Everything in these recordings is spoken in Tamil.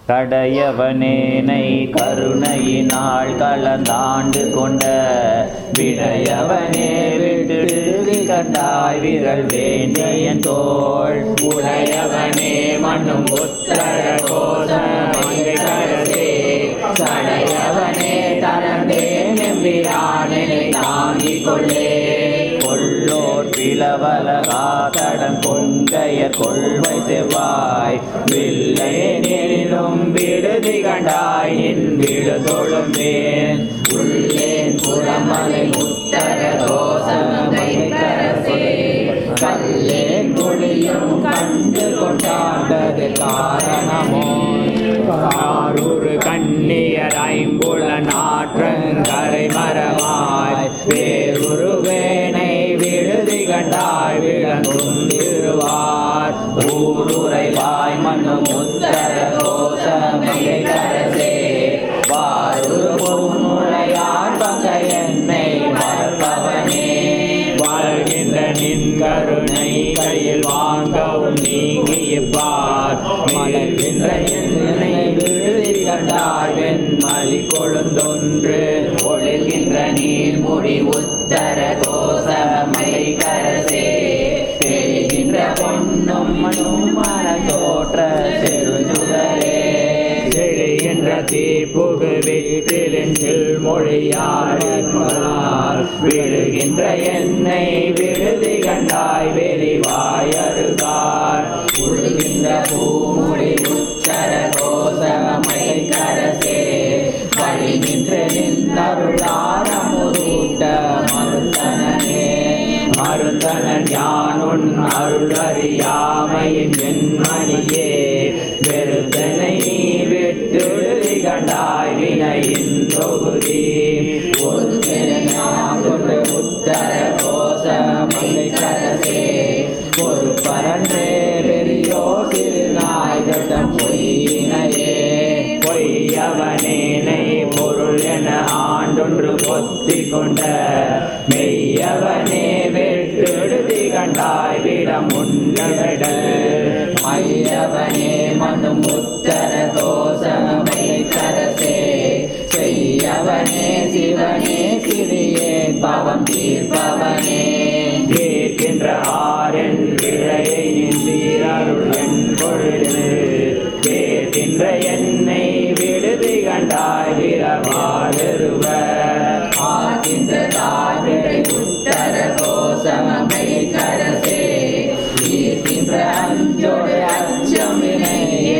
கடையவனேனை கருணையினால் கலந்தாண்டு கொண்ட விடையவனே விட்டு கண்டாய் விரல் வேண்டியன் தோள் உடையவனே மண்ணும் உத்தர கோசே சடையவனே தரந்தேன் எம்பிரானனை தாங்கிக் கொள்ளே கொள்ளோர் பிளவல காத்தடம் கொங்கையர் கொள்வை செவ்வாய் வில்லை நிலும் விடுதி கண்டாய் நின் விடு தொழும்பேன் உள்ளேன் புறமலை உத்தர தோசமை கரசே கல்லேன் குழியும் கண்டு கொண்டாண்டது காரணமோ காரூர் கண்ணியர் ஐம்புல நாற்றங்கரை மரமாய் வேறுருவேனை விடுதி கண்டாய் விளங்கும் திருவார் ஊருரை வாய் மண்ணும் உத்தர கோசமை கரசே வாரூர் பொன்முறையார் பங்க என்னை மறப்பவனே வாழ்கின்ற நின் கருணை கையில் வாங்கவும் நீங்கியப்பார் மலர்கின்ற என்னை விடுதி கண்டாய் வெண்மலி கொழுந்தொன்று ஒழுகின்ற நீர் முடி உத்தர கோசமை கரசே தெரிகின்ற பொன்னும் மனும் மன தோற்ற செருஞ்சுடரே செழிகின்ற தீப்புகு வீட்டிலின் மொழியார் விழுகின்ற என்னை விடுதி கண்டாய் வெளிவாயருகார் உழுகின்ற பூமுடி உச்சர கோசமை கரசே வழி நின்று நின்றருளாரமுதூட்ட மருந்தனே மருந்தனன் யானுன் அருளறியாமையின் வெண்மணியே வெறுத்தனை நீ விட்டு கண்டாய் வினையின் தொகுதி ஒரு கொண்டு உத்தர கோசமை கரசே ஒரு பரன்றே பெரியோ திருநாயகம் பொய்யினையே பொய்யவனேனை பொருள் என ஆண்டொன்று பொத்தி கொண்ட மெய்யவனே வெட்டெழுதி கண்டாய் விடம் உன்னவிடல் மையவனே மனும் உத்தர கோசமை கரசே செய்யவனே சிவனே சிறியே பவம் தீர்ப்பவனே கேட்கின்ற ஆரென் விழையை நின்றீரருள் என் பொழுது கேட்கின்ற என்னை விடுதி கண்டாய் விரவாடுருவ ஆகின்ற தாவிடை உத்தர கோசமை கரசே ஈர்க்கின்ற அஞ்சோடு அச்சமினை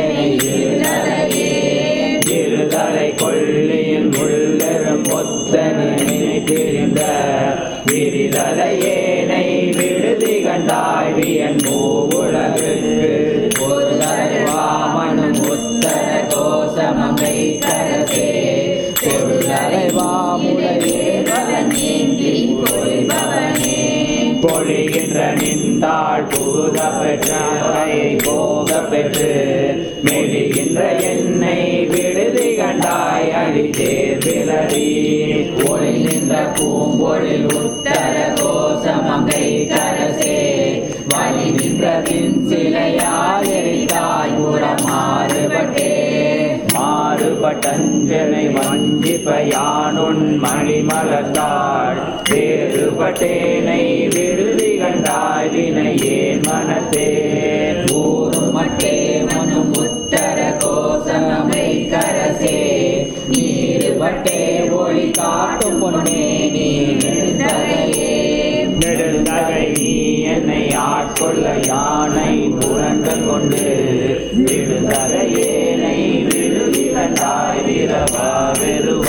இருதலை கொள்ளியின் உள்ளரும் ஒத்தனை நினைத்திருந்த விரிதலையேனை விடுதி கண்டாய் வியன் மூவுலகுக்கு ஒரு வாமனும் உத்தர கோசமங்கை கரசே பொருளரை வாமுலையே பலன் ஏந்தி பொழிபவனே பொழிகின்ற நின்றாள் புகுத பெற்றை போக பெற்று மெழிகின்ற என்னை விடுதி கண்டாய் அடி தேர்விலடி ஒளி நின்ற பூம்பொழில் உத்தர கோசமங்கை கரசே வழி நின்ற பின் சிலையாயிருந்தாய் புறமாறுபட்டே மாறுபட்டஞ்சனை வஞ்சிப்பயானுன் மணிமலத்தாள் வேறுபட்டேனை விடுதி கண்டாய் வினையேன் மனத்தே ஊரும் மட்டே மனும் உத்தர கோசமங்கை கரசே நீருபட்டே ஒளி காட்டும் பொன்னே நீ நெடுந்தகையே நெடுந்தகை நீ என்னை ஆட்கொள்ள யானை புரண்டு கொண்டு விடுதகையேனை விடுதி கண்டாய் விரவ வெறுவ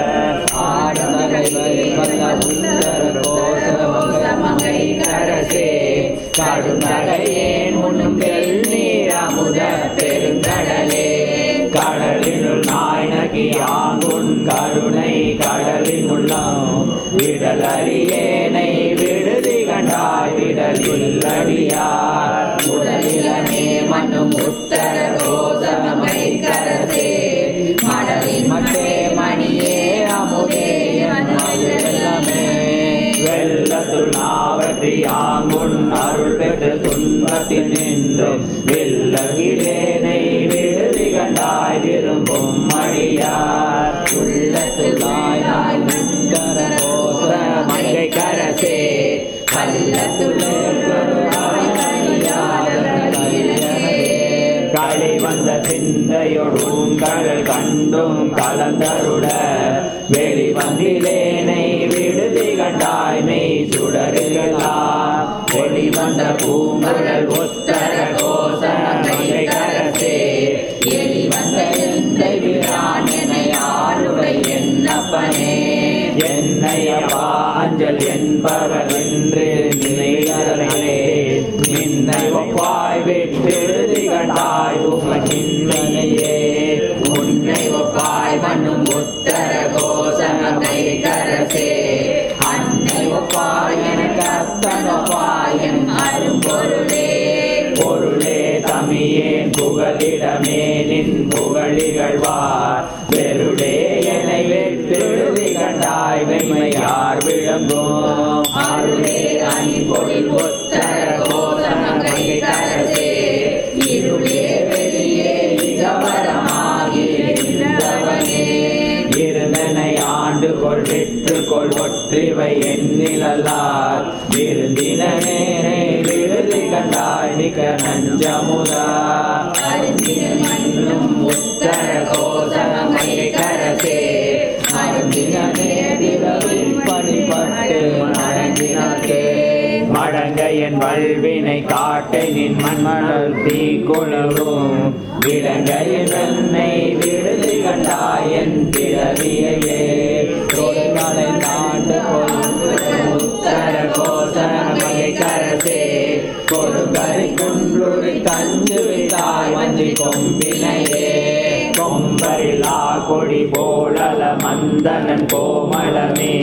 ஆடவகை வல்ல உத்தர கோசமங்கை கரசே கடுந்தகையேன் முன்னும் வெள்ளீர் அமுத பெருங்கடலே கடலினுள் நாய் நகியாங்குன் கருணை கடலின் உள்ளம் விடலறியேனை விடுதி கண்டாய் விடலில் அடியார் உடலிலமே மண்ணும் உத்தர கோசமங்கை கரசே மடலின் மட்டே மணியே அமுதே என் வெள்ளமே வெள்ளத்துள் நாவற்றியாங்குன் அருள் பெற்று துன்பத்தில் நின்று வில்லகிலேனை விடுதி கண்டாய் கண்டாய் விரும்பும் அடியார் உள்ளத்துள்ளாய் மந்தர கோச மங்கை கரசே களி வந்த சிந்தையொடும் கடல் கண்டும் கலந்தருட வெளி வந்திலேனை விடுதி கண்டாய்மை சுடருகளாம் வெளி வந்த பூங்கடல் உத்தர கோச மங்கை கரசே எலி வந்த எந்தை விரான் என யாருடைய என்னப்பனே என்னையப்பா அஞ்சல் என்பவர் என்று நினைகளே நின்னை ஒப்பாய் வெற்றெழுதி கண்டாய் உமக்கின்மையே உன்னை ஒப்பாய் மண்ணும் உத்தர கோசமங்கை கரசே அன்னை ஒப்பாய் எனக்கு அத்தன் ஒப்பாய் என் அரும்பொருளே பொருளே தமியேன் புகலிடமே நின் புகழிகழ்வார் வெருடே என்னை வெற்றெழுதி கண்டாய் வெம்மையார் விளங்கும் அருளே அணிபொழில் உத்தர கோசமங்கை கரசே இருளே வெளியே இகவரமாகி இருந்தவனே இருந்தனை ஆண்டு கொள் விட்டு கொள் ஒற்றிவை எண்ணிலார் விருந்தினே விருதி கண்டாய் மிக நஞ்சமுதா அருந்தின மண்ணும் உத்தர கோசமங்கை கரசே அருந்தினே விரவில் பணிபட்டு மடங்கினே மடங்க என் வல்வினை காட்டை நின் மண்மணல் தீ குளரும் விளங்க என்னை விடுதி கண்டாய் என் பிறவியையே தொழில்களை தாண்டு உத்தர கோசனமையை கரசே கொடுங்கரை குன்றுரி தஞ்சு விட்டாய் வஞ்சி கொம்பினையே கொம்பரிலா கொடி போலல மந்தனன் கோமளமே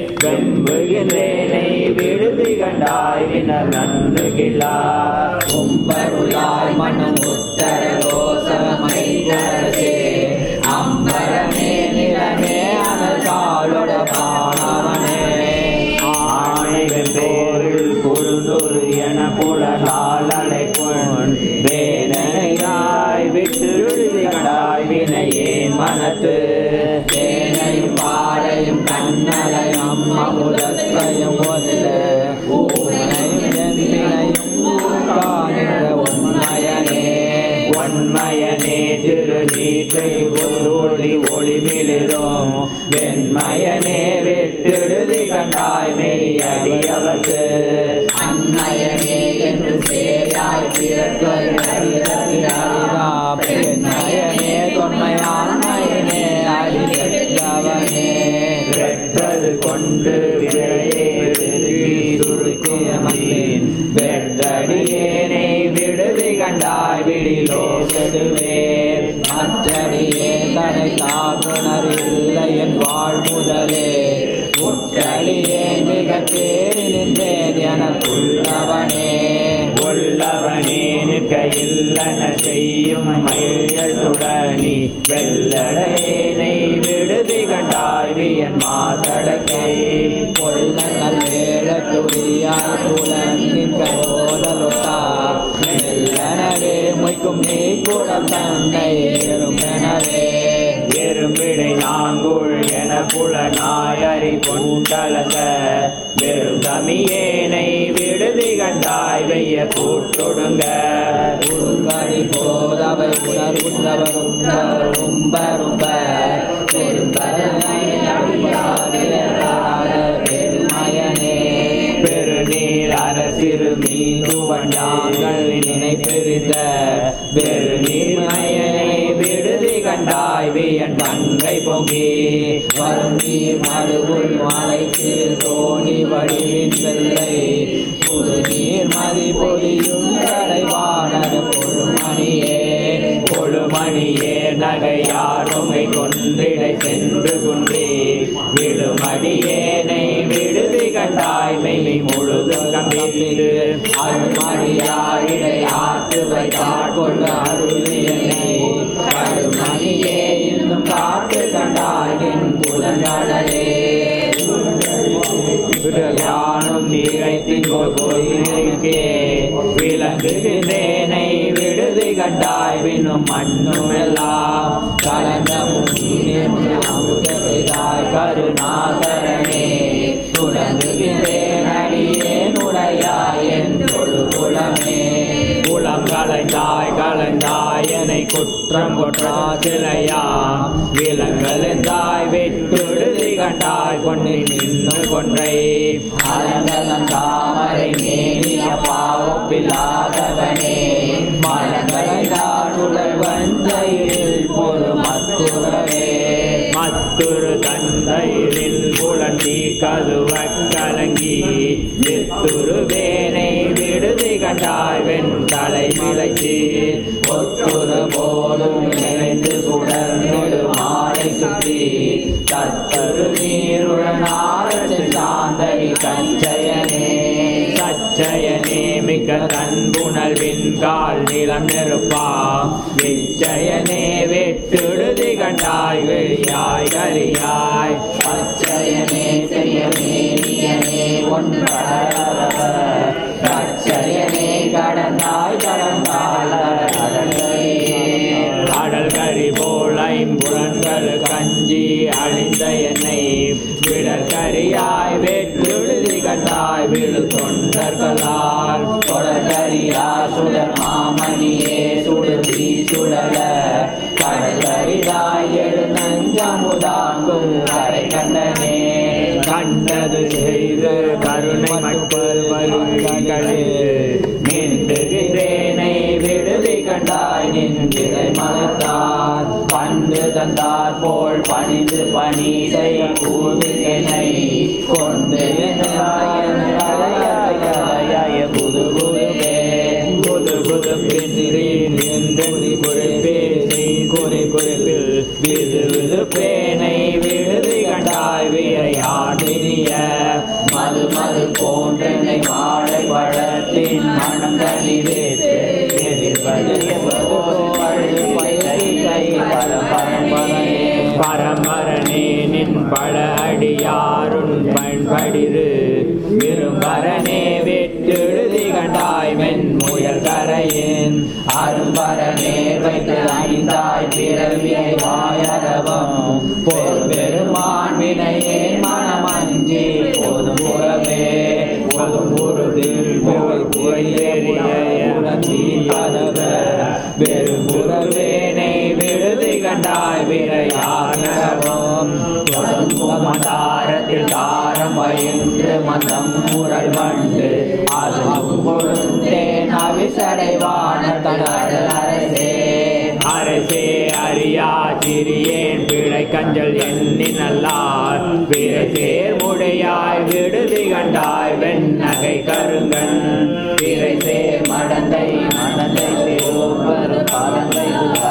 வெம்புகின்றேனை விடுதி கண்டாய் வினர் நன்றுகிலா கும்பருளாய் மனம் உத்தர கோசமை கரசே அம்பரமே நிலமே அனல் காலோட பாணவனே ஆணைகள் பேரில் குழுந்தொரு என புலலால் அழைப்பொன் வேதனையாய் விட்டு விடுதி கண்டாய் வினையேன் மனத்து தேனையும் பாலையும் கண்ணலையும் அமுதத்தையும் ஒதில ஊனையும் எந்தினையும் ஊக்கானின்ற உண்மையனே ஒன்மயனே திரு நீற்றை ஒளி ஒளிமிளிரும் வெண்மயனே விட்டுடுதி கண்டாய் மெய்யடியவர்க்கு அன்மயனே என்று சேயாய் பிறக்கறிதா பெண்மயனே தொன்மையான்மயனே அடிவனே வெற்றது கொண்டு விரையே பெருகி சுருக்கிய மண்ணின் வெற்றடியேனை விடுதி கண்டாய் விடிலோ செடுவேன் மற்றடியே தனை தாக்குணரில்லை என் வாழ் முதலே முற்றடியே மிக தேறி நின்றேன் எனக்குள்ளவனே உள்ளவனே நிற்க இல்லன செய்யும் மயிழல் துடனி வெள்ளடையேனை விடுதி கண்டாய் வியன் மாதடக்கை கொள்ளங்கள் வேட துடியாய் புலன்கின்ற ஓதலொட்டா மெல்லனவே மொய்க்கும் நீ கூட தன்னை எறும்பெனவே எறும்பிடை நாங்குள் என புலனாயறி கொண்டலந்த வெறும் தமியேனை விடுதி கண்டாய் வெய்ய கூட்டொடுங்க உருங்கடி போதவை உணர்வுள்ளவர் உண்டவர் உம்பரும்ப பெருமயனே பெருநீர் அரசிறு மீதுவண்டாங்கள் நினைப்பிருந்த பெருநீர் மயனை விடுதி கண்டாய் வியன் கங்கை பொங்கி வருந்தி மடுவுள் மலைச்சில் தோணி வடிவின் வெள்ளை புது நீர் மதி பொதியும் கடைவானது பொழுமணியே கொழுமணியே நகையாருமை கொன்றிடை சென்று குன்றி விழுமடியேனை விடுதி கண்டாய் மெய் முழுதும் கம்பிடு அருமணியாரிடை ஆற்று வைத்தாற் கொண்டு அருளியனை கருமணியே இன்னும் காட்டு கண்டாயின் புலங்கடலே கண்டாய் விண்ணும் மண்ணும் எல்லாம் கலந்த அமுத செய்தாய் கருணாகரனே துடங்குகின்றேன் அடியேன் உடையாய் என் தொழுகுலமே குளம் கலைந்தாய் கலைந்தாய் என்னை குற்றம் கொற்றா சிலையா விலங்கலந்தாய் வெட்டுழுதி கண்டாய் கொண்டு நின்னும் கொன்றை அலங்கலம் தாமரை மேனிய பாவப்பில்லாதவனே மலங்களைதான் உடல் வந்தையில் ஒரு மத்துறவே மத்துரு தந்தையில் புலந்தி கதுவ கலங்கி வித்துரு வேனை விடுதி கண்டாய் வெண் தலை மிளைச்சி ஒத்துரு போலும் நிறைந்து சுடர்நெடு மாலை சுற்றி தத்துரு நீருடன் ஆரத்து சாந்தடி கஞ்சயனே சச்சயனே மிக்க தன்புணர்வின் கால் நிலம் நெருப்பா விச்சயனே வெட்டுடுதி கண்டாய் வெளியாய் கரியாய் பச்சயனே செய்யமேனியனே ஒன்றரவ கச்சயனே கடந்தாய் கடந்தாள் கடலையே கடல் கரி போல் ஐம்புலன்கள் கஞ்சி அழிந்த என்னை விடற்கரியாய் வெட்டுழுதி கண்டாய் விழு தொண்டர்களால் தொடர்கரியா சுடர் மாமணியே சுடுதி சுடல கடற்கரிதாய் எழு நஞ்சமுதாங்கும் கரை கண்டனே கண்டது செய்து கருணை மக்கள் வருகளில் நின்றுகிறேனை விடுதி கண்டாய் நின்றிரை மலத்தார் பண்டு தந்தார் போல் பணிந்து பணி செய் கூவினை கொண்டு புது குருவே புது புது பின்றி நின்று குறிப்பே செய் குறி குறிப்பில் விது விது பேனை விடுதி கண்டாய் விரையாடினிய மது மது போன்றனை மாலை பழத்தின் மனம் தனிவே பரமரனே நின் பல அடியாருன் பண்படிரு விரும்பரனே வெட்டெழுதி கண்டாய் மென் முயல் கரையின் அரும்பரனே வைத்து ஐந்தாய் பிறவியை வாயரவம் போர் பெருமான் வினையே மனமஞ்சி போதும் புறவே போதும் புறதில் போய் வெறுபுறவேனை விடுதி கண்டாய் விரையானவும் மந்தாரத்தில் தாரம் பயின்று மந்தம் முரல் வண்டு அதுவும் பொருந்தேன் அவிசடைவான தடல் அரசே அரசே அறியா சிறியேன் பிழை கஞ்சல் எண்ணி நல்லார் விரைசேர் முடையாய் விடுதி கண்டாய் வெண்ணகை கருங்கன் திரைசே மடந்தை மடந்தை திருவரு பரந்தை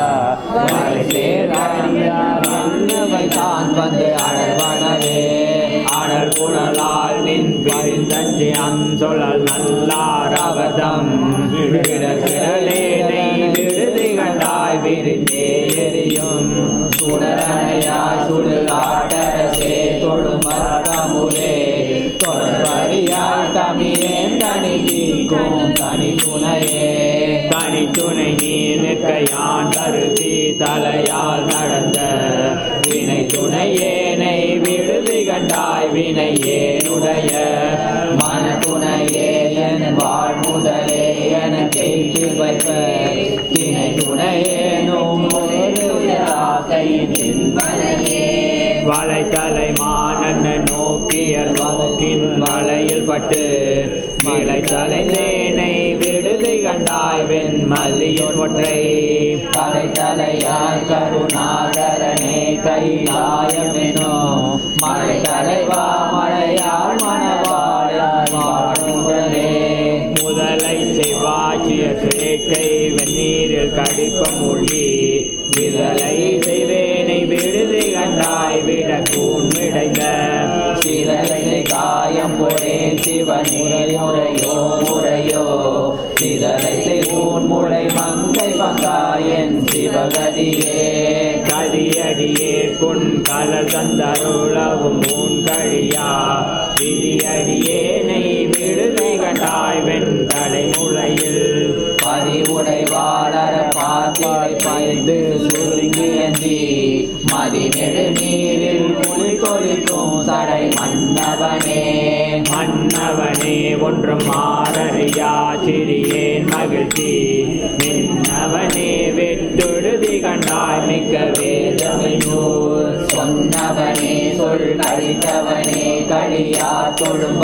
தான் வந்து அடர்வனவே ஆடல் குழலால் நின் பிரிந்தஞ்சி அஞ்சொழல் நல்லார் அவதம் விடகிடலேனை விடுதி கண்டாய் விரிந்தே எரியும் சுடரணையாய் சுடுகாட்டரசே தொழுமரமுலே தொடர்வரியாய் தமிழேன் தனிக்கும் தனி துணையே தனி துணை நீ நிற்க யான் கருதி தலையால் நடந்த வினை துணையேனை விடுதி கண்டாய் வினையேனுடைய மன துணையே என் வாழ் முதலே என கேட்டு வைப்ப தினை துணையேனும் ஒரு ராக்கை நின்பனையே வளைத்தலை மானன்ன நோக்கிய நோக்கின் வலையில் பட்டு விளைத்தலை தேனை விடுதி கண்டாய் வெண் மல்லியின் ஒற்றை தலை தலையாய் கருணாகரனே கைலாயமெனோ மழை தலைவா மழையாள் மணவாழாய் வாழ்முதலே முதலை செவ்வாய்ச்சிய சேக்கை வெந்நீரில் கடிப்ப மொழி விதலை செய்வேனை விடுதி கண்டாய் விட கூன் விடைந்த சிதலை காயம் போடேன் சிவன் முறையோ முறையோ சிதலை செய்வோன் முளை மங்கை வங்காயன் சிவகதியே கதியடியே குன் கலர் தந்தருளவும் மூன் கழியா விதியடியேனை விடுதி கண்டாய் வெண் தலைமுறையில் பறிவுடை வாழற பா பாய் பாய்ந்து சுருங்கி அஞ்சி மதிநெடு நீரில் குளி கொலிக்கும் சடை மன்னவனே மன்னவனே ஒன்றும் மாறறியா சிறியேன் மகிழ்ச்சி நின்னவனே வெட்டுடுதி கண்டாய் மிக்க வேதமையூர் சொன்னவனே சொல் கழித்தவனே கழியா தொழும்ப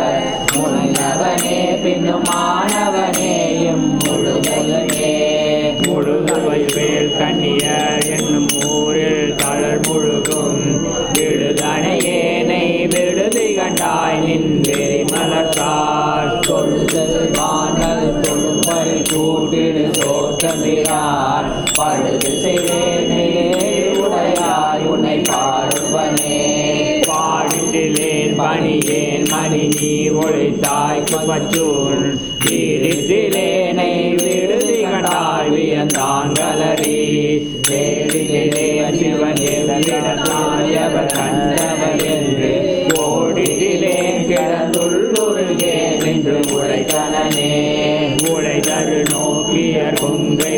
முன்னவனே பின்னும் மாணவனே எம் முழுமையே முழுதவை வேல் கண்ணியர் என்னும் ஊரில் தளர் முழுகும் விடுதனையேனை விடுதி கண்டாய் நின் வெறி மலர்த்தார் தொழுதல் வானல் தொழும்பை கூட்டிடு சோற்றமிரார் பழுது செய்வேனே உடையாய் உன்னை பாடுவனே பாடிட்டிலேன் பணியேன் மணி நீ ஒழித்தாய் குப்பச்சூன் வீரிட்டிலேனை விடுதி கண்டாய் வியந்தாங்கலரி வேடிலே சிவன் எவ்விடத்தாயவர் கண்டவர் என்று ஓடிட்டிலே கிடந்துள்ளுருகே நின்று உழைத்தனனே உழைதரு நோக்கியர் கொங்கை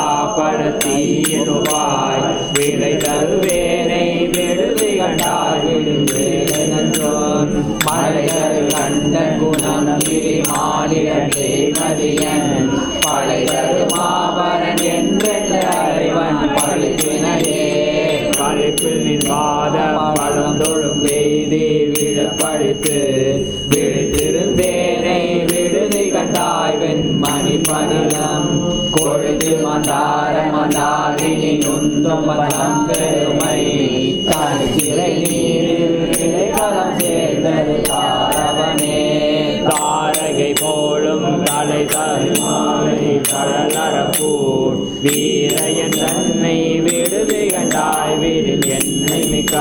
பலாப்பழத்தீருவாய் விளை தருவேனை விடுதி கண்டாய் விடுவே நன்றோன் மலைகள் கண்ட குணம் கிரி மாநிலத்தை மதியன் பழைதரு மாபரன் என்றென்ற அறிவன் பழிப்பினையே கழிப்பில் நின்பாத பழந்தொழும் எய்தி விழப்பழித்து விழித்திருந்தேனை விடுதி கண்டாய் வெண்மணி பணிலம் கொழுது மந்தார மந்தாரினி நுந்தும் மதம் பெருமை தனிச்சிறை நீரில் இடைக்கலம் சேர்ந்தது தாரவனே தாரகை போலும் தலை தருமாலை கடலரப்பூர் வீரையன் தன்னை விடுதி கண்டாய் வீரில் என்னை மிக்க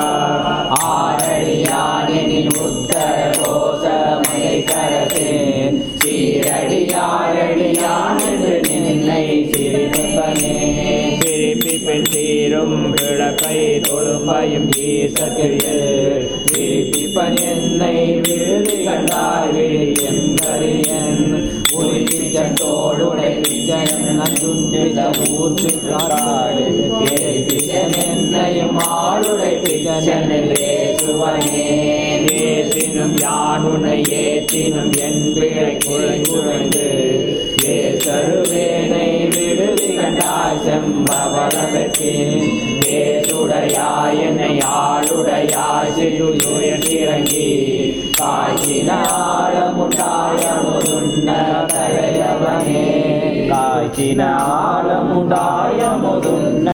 ஆரடியானின் உத்தர கோசமலை கரசே சீரடியாரடியான் என்று நின்னை சிரிப்பனே திருப்பி பெண் சீரும் கிழக்கை தொழும்பையும் ஈசத்திற்கு விரிப்பிப்பன் என்னை விடுதி கண்டாய் விழி எங்கரியன் உரிச்சோடுடை பிச்சன் நஞ்சுண்டித ஊற்றுக்காடு பிச்சன் என்னையும் ஆளுடை பிச்சன் பேசுவனே ஏற்றினும் யான் உன்னை ஏற்றினும் என் பிழை குழை குழைந்து ஏசருவேனை விடுதி கண்டாய் செம்பவளவற்றின் ஏசுடையாய் என்னை ஆளுடையாய் சிறுயுயர் இறங்கி காய்ச்சினாலமுண்டாய முதுன்ன தலையவனே காய்ச்சினாலமுண்டாய முதுன்ன